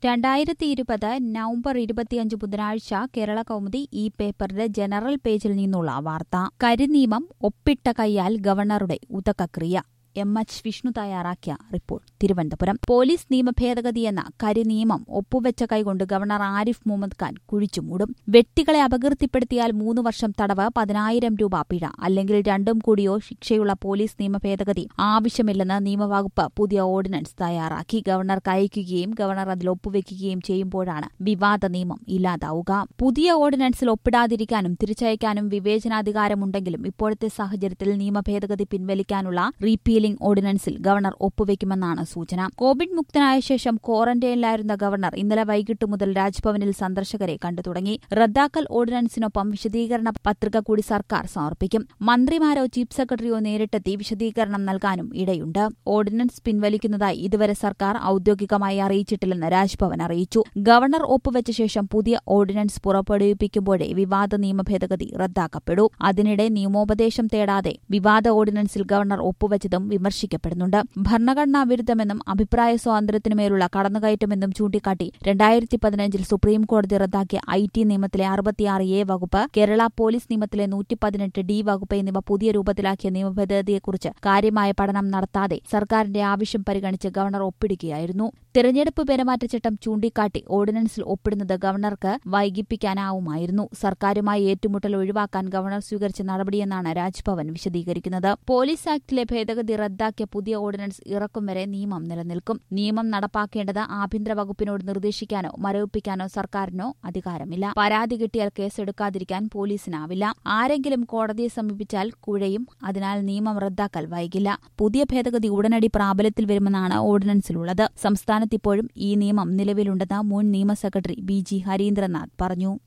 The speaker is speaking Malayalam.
രണ്ടായിരത്തി ഇരുപത് നവംബർ ഇരുപത്തിയഞ്ച് ബുധനാഴ്ച കേരള കൗമുദി ഈ പേപ്പറിന്റെ ജനറൽ പേജിൽ നിന്നുള്ള വാർത്ത കരിനിയമം ഒപ്പിട്ട കൈയാൽ ഗവർണറുടെ ഉദകക്രിയ എം എച്ച് വിഷ്ണു തയ്യാറാക്കിയ റിപ്പോർട്ട് തിരുവനന്തപുരം പോലീസ് നിയമ ഭേദഗതി എന്ന കരിനിയമം ഒപ്പുവെച്ച കൈകൊണ്ട് ഗവർണർ ആരിഫ് മുഹമ്മദ് ഖാൻ കുഴിച്ചുമൂടും വ്യക്തികളെ അപകീർത്തിപ്പെടുത്തിയാൽ മൂന്ന് വർഷം തടവ് പതിനായിരം രൂപ പിഴ അല്ലെങ്കിൽ രണ്ടും കൂടിയോ ശിക്ഷയുള്ള പോലീസ് നിയമ ഭേദഗതി ആവശ്യമില്ലെന്ന് നിയമവകുപ്പ് പുതിയ ഓർഡിനൻസ് തയ്യാറാക്കി ഗവർണർക്ക് അയക്കുകയും ഗവർണർ അതിൽ ഒപ്പുവെക്കുകയും ചെയ്യുമ്പോഴാണ് വിവാദ നിയമം ഇല്ലാതാവുക പുതിയ ഓർഡിനൻസിൽ ഒപ്പിടാതിരിക്കാനും തിരിച്ചയക്കാനും വിവേചനാധികാരമുണ്ടെങ്കിലും ഇപ്പോഴത്തെ സാഹചര്യത്തിൽ നിയമ ഭേദഗതി പിൻവലിക്കാനുള്ള റീപീൽ ഡീലിംഗ് ഓർഡിനൻസിൽ ഗവർണർ ഒപ്പുവെക്കുമെന്നാണ് സൂചന കോവിഡ് മുക്തനായ ശേഷം ക്വാറന്റൈനിലായിരുന്ന ഗവർണർ ഇന്നലെ വൈകിട്ട് മുതൽ രാജ്ഭവനിൽ സന്ദർശകരെ കണ്ടു തുടങ്ങി റദ്ദാക്കൽ ഓർഡിനൻസിനൊപ്പം വിശദീകരണ പത്രിക കൂടി സർക്കാർ സമർപ്പിക്കും മന്ത്രിമാരോ ചീഫ് സെക്രട്ടറിയോ നേരിട്ടെത്തി വിശദീകരണം നൽകാനും ഇടയുണ്ട് ഓർഡിനൻസ് പിൻവലിക്കുന്നതായി ഇതുവരെ സർക്കാർ ഔദ്യോഗികമായി അറിയിച്ചിട്ടില്ലെന്ന് രാജ്ഭവൻ അറിയിച്ചു ഗവർണർ ഒപ്പുവെച്ച ശേഷം പുതിയ ഓർഡിനൻസ് പുറപ്പെടുവിപ്പിക്കുമ്പോഴേ വിവാദ നിയമ ഭേദഗതി റദ്ദാക്കപ്പെടൂ അതിനിടെ നിയമോപദേശം തേടാതെ വിവാദ ഓർഡിനൻസിൽ ഗവർണർ ഒപ്പുവെച്ചതും വിമർശിക്കപ്പെടുന്നുണ്ട് ഭരണഘടനാ വിരുദ്ധമെന്നും അഭിപ്രായ സ്വാതന്ത്ര്യത്തിനുമേലുള്ള കടന്നുകയറ്റമെന്നും ചൂണ്ടിക്കാട്ടി രണ്ടായിരത്തി പതിനഞ്ചിൽ സുപ്രീം കോടതി റദ്ദാക്കിയ ഐ ടി നിയമത്തിലെ അറുപത്തിയാറ് എ വകുപ്പ് കേരള പോലീസ് നിയമത്തിലെ നൂറ്റി പതിനെട്ട് ഡി വകുപ്പ് എന്നിവ പുതിയ രൂപത്തിലാക്കിയ നിയമഭേദഗതിയെക്കുറിച്ച് കാര്യമായ പഠനം നടത്താതെ സർക്കാരിന്റെ ആവശ്യം പരിഗണിച്ച് ഗവർണർ ഒപ്പിടുകയായിരുന്നു തെരഞ്ഞെടുപ്പ് പെരുമാറ്റച്ചട്ടം ചൂണ്ടിക്കാട്ടി ഓർഡിനൻസിൽ ഒപ്പിടുന്നത് ഗവർണർക്ക് വൈകിപ്പിക്കാനാവുമായിരുന്നു സർക്കാരുമായി ഏറ്റുമുട്ടൽ ഒഴിവാക്കാൻ ഗവർണർ സ്വീകരിച്ച നടപടിയെന്നാണ് രാജ്ഭവൻ വിശദീകരിക്കുന്നത് പോലീസ് ആക്ടിലെ ഭേദഗതി റദ്ദാക്കിയ പുതിയ ഓർഡിനൻസ് ഇറക്കും വരെ നിയമം നിലനിൽക്കും നിയമം നടപ്പാക്കേണ്ടത് ആഭ്യന്തര വകുപ്പിനോട് നിർദ്ദേശിക്കാനോ മരവിപ്പിക്കാനോ സർക്കാരിനോ അധികാരമില്ല പരാതി കിട്ടിയാൽ കേസെടുക്കാതിരിക്കാൻ പോലീസിനാവില്ല ആരെങ്കിലും കോടതിയെ സമീപിച്ചാൽ കുഴയും അതിനാൽ നിയമം റദ്ദാക്കൽ വൈകില്ല പുതിയ ഭേദഗതി ഉടനടി പ്രാബല്യത്തിൽ വരുമെന്നാണ് ഓർഡിനൻസിലുള്ളത് സംസ്ഥാനത്ത് ഇപ്പോഴും ഈ നിയമം നിലവിലുണ്ടെന്ന് മുൻ നിയമ സെക്രട്ടറി ബി ജി ഹരീന്ദ്രനാഥ് പറഞ്ഞു